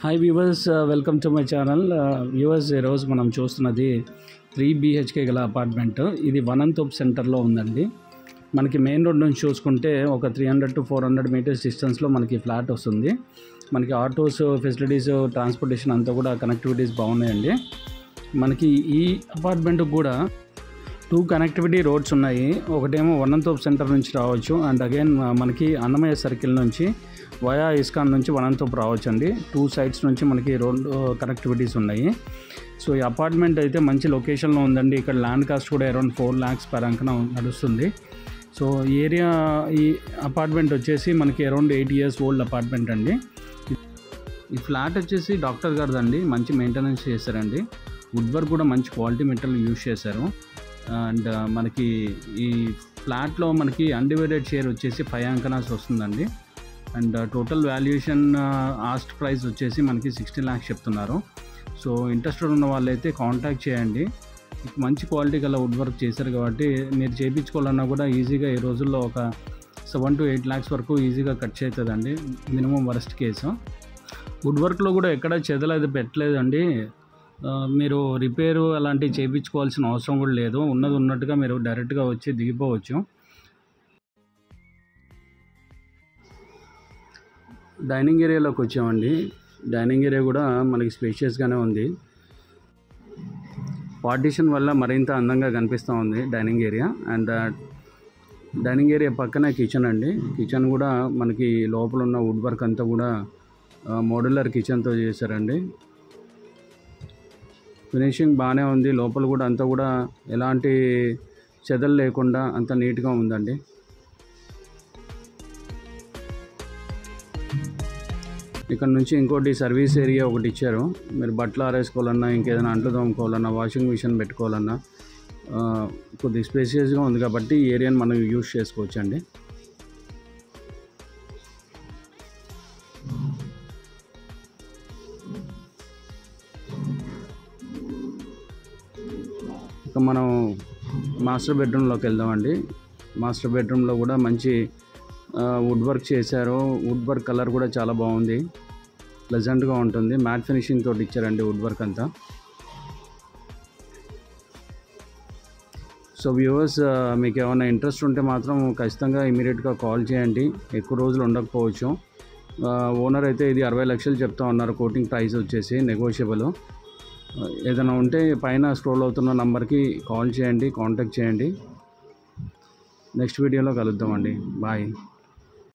hi viewers welcome to my channel viewers ఈరోజు మనం చూస్తున్నది త్రీ బీహెచ్కే గల అపార్ట్మెంట్ ఇది వనంతోప్ సెంటర్లో ఉందండి మనకి మెయిన్ రోడ్ నుంచి చూసుకుంటే ఒక three hundred to four hundred meters డిస్టెన్స్లో మనకి ఫ్లాట్ వస్తుంది మనకి ఆటోస్ ఫెసిలిటీస్ ట్రాన్స్పోర్టేషన్ అంతా కూడా కనెక్టివిటీస్ బాగున్నాయండి మనకి ఈ అపార్ట్మెంట్ కూడా టూ కనెక్టివిటీ రోడ్స్ ఉన్నాయి ఒకటేమో వనంతోప్ సెంటర్ నుంచి రావచ్చు అండ్ అగైన్ మనకి అన్నమయ్య సర్కిల్ నుంచి వయా ఇస్కాన్ నుంచి వనంతోప్ రావచ్చు అండి టూ సైడ్స్ నుంచి మనకి రోడ్ కనెక్టివిటీస్ ఉన్నాయి సో ఈ అపార్ట్మెంట్ అయితే మంచి లొకేషన్లో ఉందండి ఇక్కడ ల్యాండ్ కాస్ట్ కూడా అరౌండ్ ఫోర్ ల్యాక్స్ పర్ అంకన నడుస్తుంది సో ఈ ఏరియా ఈ అపార్ట్మెంట్ వచ్చేసి మనకి around eight years old apartment అండి ఈ ఫ్లాట్ వచ్చేసి డాక్టర్ గారిదండి మంచి మెయింటెనెన్స్ చేశారండి వుడ్ వర్క్ కూడా మంచి క్వాలిటీ మెటీరియల్ యూజ్ చేశారు అండ్ మనకి ఈ ఫ్లాట్లో మనకి అన్డివైడెడ్ షేర్ వచ్చేసి ఫైవ్ అంకనాస్ వస్తుందండి and total valuation asked price వచ్చేసి మనకి సిక్స్టీ ల్యాక్స్ చెప్తున్నారు సో ఇంట్రెస్టెడ్ ఉన్న వాళ్ళైతే కాంటాక్ట్ చేయండి మంచి క్వాలిటీ గల వుడ్ వర్క్ చేశారు కాబట్టి మీరు చేయించుకోవాలన్నా కూడా ఈజీగా ఈ రోజుల్లో ఒక సెవెన్ టు ఎయిట్ ల్యాక్స్ వరకు ఈజీగా ఖర్చు అవుతుందండి మినిమం వరస్ట్ కేసు వుడ్ వర్క్లో కూడా ఎక్కడ చెదలైతే పెట్టలేదండి ఆ, మీరు రిపేరు అలాంటివి చేయించుకోవాల్సిన అవసరం కూడా లేదు ఉన్నది ఉన్నట్టుగా మీరు డైరెక్ట్గా వచ్చి దిగిపోవచ్చు డైనింగ్ ఏరియాలోకి వచ్చామండి డైనింగ్ ఏరియా కూడా మనకి స్పేషియస్గానే ఉంది పార్టీషన్ వల్ల మరింత అందంగా కనిపిస్తూ ఉంది dining area and dining area పక్కనే కిచెన్ అండి కిచెన్ కూడా మనకి లోపల ఉన్న వుడ్ వర్క్ అంతా కూడా మోడ్యులర్ కిచెన్తో చేశారండి ఫినిషింగ్ బాగానే ఉంది లోపల కూడా అంతా కూడా ఎలాంటి చెదలు లేకుండా అంత నీట్గా ఉందండి ఇక్కడ నుంచి ఇంకోటి సర్వీస్ ఏరియా ఒకటి ఇచ్చారు మీరు బట్టలు ఆరేసుకోవాలన్నా ఇంకేదైనా అంట్లు తోముకోవాలన్నా వాషింగ్ మిషన్ పెట్టుకోవాలన్నా ఆ, కొద్దిగా స్పేసియస్గా ఉంది కాబట్టి ఈ ఏరియాని మనం యూజ్ చేసుకోవచ్చు అండి ఇక మనం మాస్టర్ బెడ్రూమ్లోకి వెళ్దామండి మాస్టర్ బెడ్రూమ్లో కూడా మంచి వుడ్ వర్క్ చేశారు వుడ్ వర్క్ కలర్ కూడా చాలా బాగుంది ప్లెజెంట్గా ఉంటుంది మ్యాట్ ఫినిషింగ్ తోటి ఇచ్చారండి వుడ్ వర్క్ అంతా సో వ్యూవర్స్ మీకు ఏమైనా ఇంట్రెస్ట్ ఉంటే మాత్రం ఖచ్చితంగా ఇమీడియట్గా కాల్ చేయండి ఎక్కువ రోజులు ఉండకపోవచ్చు ఓనర్ అయితే ఇది అరవై లక్షలు చెప్తా ఉన్నారు కోటింగ్ ప్రైస్ వచ్చేసి నెగోషియబుల్ ఏదైనా ఉంటే పైన స్క్రోల్ అవుతున్న నంబర్కి కాల్ చేయండి కాంటాక్ట్ చేయండి నెక్స్ట్ వీడియోలో కలుద్దామండి బాయ్